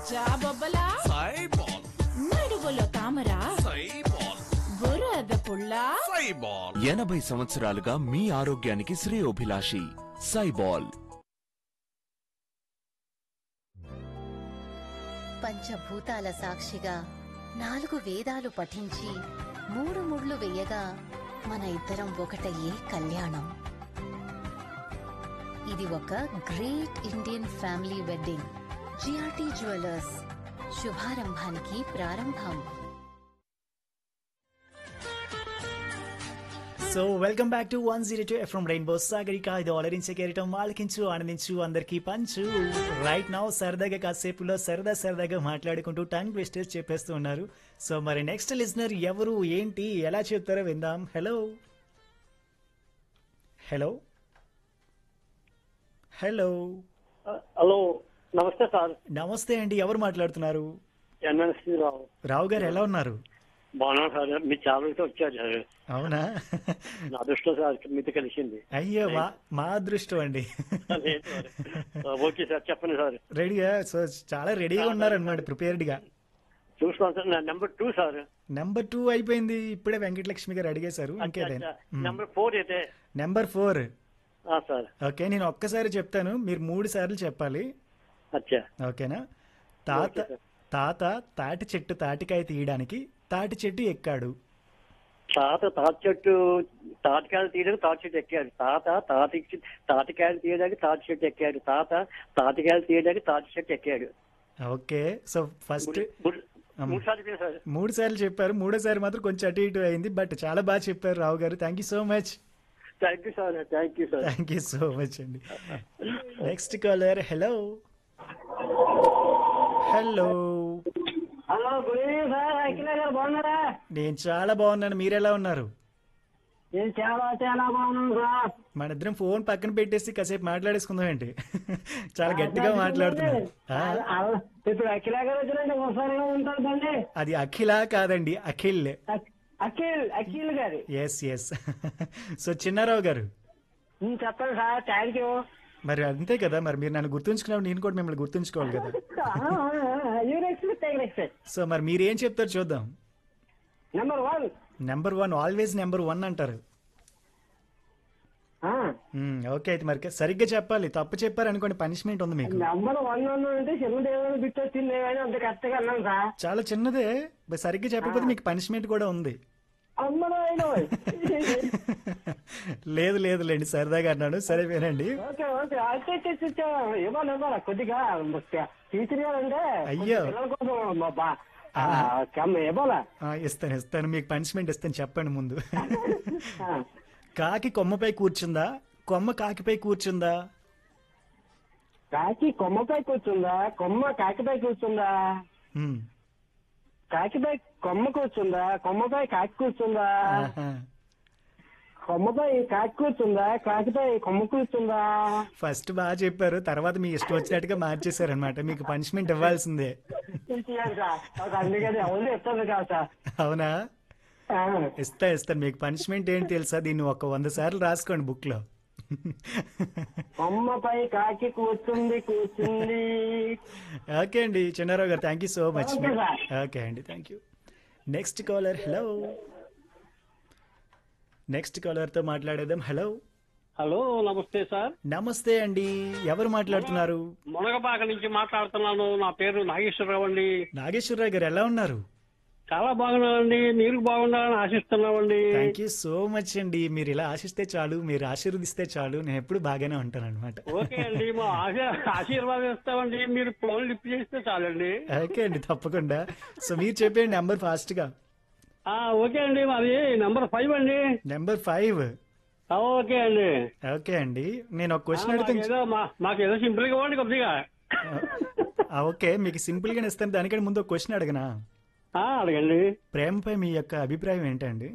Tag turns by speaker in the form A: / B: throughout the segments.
A: జాబొబ్బలా
B: సైబాల్
A: నడువులో తామర
B: సైబాల్
A: బురద పుల్ల
B: సైబాల్
C: ఎనభై సంవత్సరాలుగా మీ ఆరోగ్యానికి శ్రేయోభిలాషి సైబాల్
D: పంచభూతాల సాక్షిగా నాలుగు వేదాలు పఠించి మూడు ముళ్ళు వేయగా మన ఇద్దరం ఒకటయ్యే కళ్యాణం ఇది ఒక great Indian family wedding GRT jewellers శుభారంభానికి ప్రారంభం
E: so welcome back to one zero two FM rainbow Sagarika ఇది ఆలరించే కేరటం ఆలకించు ఆనందించు అందరికీ పంచు రైట్ నౌ సరదాగా కాసేపులో సరదా సరదాగా మాట్లాడుకుంటూ టంగ్ ట్విస్టర్స్ చెప్పేస్తూ ఉన్నారు సో మరి నెక్స్ట్ లిజనర్ ఎవరు ఏంటి ఎలా చెప్తారో విందాం హలో హలో హలో
F: హలో నమస్తే సార్
E: నమస్తే అండి ఎవరు మాట్లాడుతున్నారు
F: ఎన్ఎన్సి రావు
E: రావు గారు ఎలా ఉన్నారు
F: బాగున్నాను సార్ మీ చాలా రోజులు వచ్చారు సార్
E: అవునా
F: నా అదృష్టం సార్ మీతో కలిసింది
E: అయ్యో మా మా అదృష్టం అండి
F: లేదు సార్. ఓకే సార్ చెప్పండి సార్
E: రెడీగా సో చాలా రెడీగా ఉన్నారనమాట ప్రిపేర్డ్గా
F: చూస్తాను సార్ నా number two sir
E: number two అయిపోయింది ఇప్పుడే వెంకటలక్ష్మి గారు అడిగేశారు ఇంకేదైనా
F: నెంబర్ ఫోర్ అయితే
E: నెంబర్ ఫోర్
F: ఆ, సార్
E: ఓకే నేను ఒక్కసారి చెప్తాను మీరు మూడు సార్లు చెప్పాలి
F: అచ్చా
E: ఓకేనా తాత
F: ఓకే సార్.
E: తాత తాటి చెట్టు తాటికాయ తీయడానికి తాటి చెట్టు ఎక్కాడు
F: తాత తాటి చెట్టు తాటికాయలు తీయడానికి తాటి చెట్టు ఎక్కాడు తాత తాటి తాటికాయలు తీయడానికి తాటి చెట్టు ఎక్కాడు తాత తాటికాయలు తీయడానికి తాటి చెట్టు ఎక్కాడు
E: ఓకే సో ఫస్ట్
F: మూడు- మూడు సార్లు చెప్పాను సార్
E: మూడు సార్లు చెప్పారు మూడోసారి మాత్రం కొంచెం అటు ఇటు అయింది బట్ చాలా బాగా చెప్పారు Rao garu thank you so much
F: thank you sir thank you sir
E: thank you so much అండి next caller hello hello
F: hello good evening sir Akhila garu బాగున్నారా
E: నేను చాలా బాగున్నాను మీరు ఎలా ఉన్నారు
F: నేను చాలా చాలా బాగున్నాను సార్
E: మన ఇద్దరం ఫోన్ పక్కన పెట్టేసి కాసేపు మాట్లాడేసుకుందాం ఏంటి చాలా గట్టిగా మాట్లాడుతున్నారు ఆ,
F: ఇప్పుడు అఖిల గారు వచ్చినట్టు ఒకసారిగా ఉంటారు బండి
E: అది అఖిల కాదండి అఖిల్
F: అఖ్- అఖిల్ అఖిల్ గారు
E: ఎస్ ఎస్ సో చిన్నారావు గారు
F: ఉమ్, చెప్పండి సార్ థ్యాంక్ యూ
E: మరి అంతే కదా మరి మీరు నన్ను గుర్తుంచుకున్నప్పుడు నేను కూడా మిమ్మల్ని గుర్తుంచుకోవాలి కదా
F: you next take next
E: so మరి మీరు ఏం చెప్తారు చూద్దాం
F: number one
E: number one always number one అంటారు మ్మ్, ఓకే అయితే మరి సరిగ్గా చెప్పాలి తప్పు చెప్పారు అనుకోండి పనిష్మెంట్ ఉంది మీకు
F: నెంబర్ వన్ వన్ అంటే చిన్నదేమైనా బిట్ వచ్చింది కానీ అంత కరెక్ట్గా అన్నాను సార్
E: చాలా చిన్నదే మరి సరిగ్గా చెప్పకపోతే మీకు పనిష్మెంట్ కూడా ఉంది
F: అమ్మలో అయినా
E: లేదు లేదు లేండి సరదాగా అన్నాడు సరే వినండి
F: ఓకే ఓకే అయితే ఇవ్వాలి ఇవ్వాలి కొద్దిగా టీచర్ గారు అంటే
E: అయ్యో.
F: పిల్లల కోసం మా బా- ఆ, కమ్మ ఇవ్వాలా
E: ఆ, ఇస్తాను ఇస్తాను మీకు పనిష్మెంట్ ఇస్తాను చెప్పండి ముందు కాకి కొమ్మపై కూర్చుందా కొమ్మ కాకిపై కూర్చుందా
F: కాకి కొమ్మపై కూర్చుందా కొమ్మ కాకిపై కూర్చుందా
E: మ్మ్.
F: కాకిపై కొమ్మ కూర్చుందా కొమ్మపై కాకి కూర్చుందా
E: ఆహా.
F: కొమ్మపై కాకి కూర్చుందా కాకిపై కొమ్మ కూర్చుందా
E: ఫస్ట్ బాగా చెప్పారు తర్వాత మీ ఇష్టం వచ్చినట్టుగా మార్చేశారు అనమాట మీకు పనిష్మెంట్ ఇవ్వాల్సిందే
F: ఇచ్చేయాలి సార్ ఒక అందుకని అవును చెప్తాను కదా సార్
E: అవునా
F: ఆ,
E: ఇస్తా ఇస్తాను మీకు పనిష్మెంట్ ఏంటి తెలుసా దీన్ని ఒక వంద సార్లు రాసుకోండి బుక్ లో
F: కొమ్మపై కాకి కూర్చుంది కూర్చుంది
E: ఓకే అండి Chinnarao garu thank you so much
F: Okay, sir.
E: Okay అండి thank you next caller hello next caller తో మాట్లాడేద్దాం హలో
G: హలో నమస్తే సార్
E: నమస్తే అండి ఎవరు మాట్లాడుతున్నారు
G: మునగబాక నుంచి మాట్లాడుతున్నాను నా పేరు నాగేశ్వరరావు అండి
E: నాగేశ్వరరావు గారు ఎలా ఉన్నారు
G: చాలా బాగున్నానండి మీరు బాగున్నారని ఆశిస్తున్నామండి
E: థ్యాంక్ యూ సో మచ్ అండి మీరు ఇలా ఆశిస్తే చాలు మీరు ఆశీర్వదిస్తే చాలు నేను ఎప్పుడు బాగానే ఉంటాను అనమాట
G: ఓకే అండి మా ఆశ ఆశీర్వాదం ఇస్తామండి మీరు ఫోన్ లిఫ్ట్ చేస్తే చాలండి
E: ఓకే అండి తప్పకుండా సో మీరు చెప్పండి నెంబర్ ఫాస్ట్ గా
G: ఆ, ఓకే అండి మాది నెంబర్ ఫైవ్ అండి
E: నెంబర్ ఫైవ్
G: ఆ, ఓకే అండి
E: ఓకే అండి నేను ఒక
G: ఆ,
E: క్వశ్చన్ అడిగితే
G: మాకేదో మా- మాకేదో సింపుల్ గా ఇవ్వండి కొద్దిగా
E: ఆ, ఓకే మీకు సింపుల్ గానే ఇస్తాను దానికంటే ముందు ఒక క్వశ్చన్ అడగనా
G: ఆ, అడగండి
E: ప్రేమపై మీ యొక్క అభిప్రాయం ఏంటండి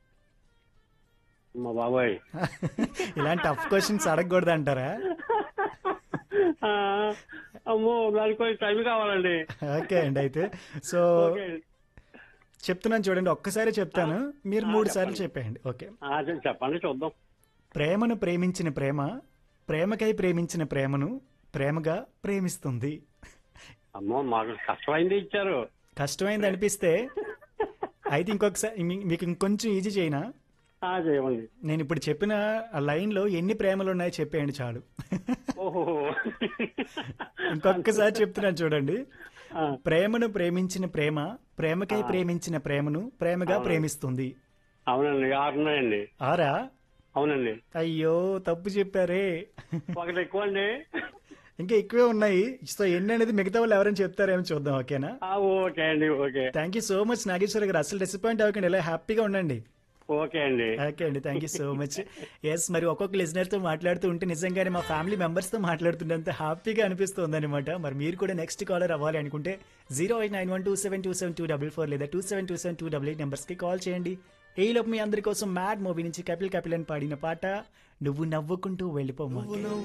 G: మా బాబాయ్
E: ఇలాంటి టఫ్ క్వశ్చన్స్ అడగకూడదు అంటారా
G: ఆ, అమ్మో దానికి కొంచెం టైం కావాలండి
E: ఓకే అండి అయితే సో
G: ఓకే
E: చెప్తున్నాను చూడండి ఒక్కసారి చెప్తాను మీరు మూడు సార్లు చెప్పేయండి ఓకే
G: ఆ, చెప్పండి చూద్దాం
E: ప్రేమను ప్రేమించిన ప్రేమ ప్రేమకై ప్రేమించిన ప్రేమను ప్రేమగా ప్రేమిస్తుంది
G: అమ్మో మాకు కష్టమైంది ఇచ్చారు
E: కష్టమైంది అనిపిస్తే అయితే ఇంకొకసారి మీ- మీకు ఇంకొంచెం ఈజీ చేయనా
G: ఆ చేయండి
E: నేను ఇప్పుడు చెప్పిన ఆ లైన్లో ఎన్ని ప్రేమలు ఉన్నాయో చెప్పేయండి చాలు
G: ఓహో
E: ఇంకొకసారి చెప్తున్నాను చూడండి
G: ఆ,
E: ప్రేమను ప్రేమించిన ప్రేమ ప్రేమకై ప్రేమించిన ప్రేమను ప్రేమగా ప్రేమిస్తుంది
G: అవునండి ఆరు ఉన్నాయండి
E: ఆరా
G: అవునండి
E: అయ్యో తప్పు చెప్పారే
G: ఒకటి ఎక్కువ అండి
E: ఇంకా ఎక్కువే ఉన్నాయి సో ఎన్ని అనేది మిగతా వాళ్ళు ఎవరైనా చెప్తారేమో చూద్దాం ఓకేనా
G: ఆ, ఓకే అండి okay
E: thank you so much Nageswara garu అసలు డిసప్పాయింట్ అవ్వకండి ఇలా హ్యాపీగా ఉండండి
G: ఓకే అండి
E: ఓకే అండి thank you so much yes మరి ఒక్కొక్క listener తో మాట్లాడుతూ ఉంటే నిజంగానే మా ఫ్యామిలీ తో మాట్లాడుతుంటే హ్యాపీగా అనిపిస్తుంది అనమాట మరి మీరు కూడా నెక్స్ట్ కాలర్ అవ్వాలి అనుకుంటే zero eight nine one two seven two seven two double four లేదా two seven two seven two double eight నెంబర్స్కి కాల్ చేయండి ఈ లోపు మీ అందరి కోసం మ్యాడ్ మూవీ నుంచి కపిల్ కపిల్ అని పాడిన పాట నువ్వు నవ్వుకుంటూ వెళ్ళిపోమా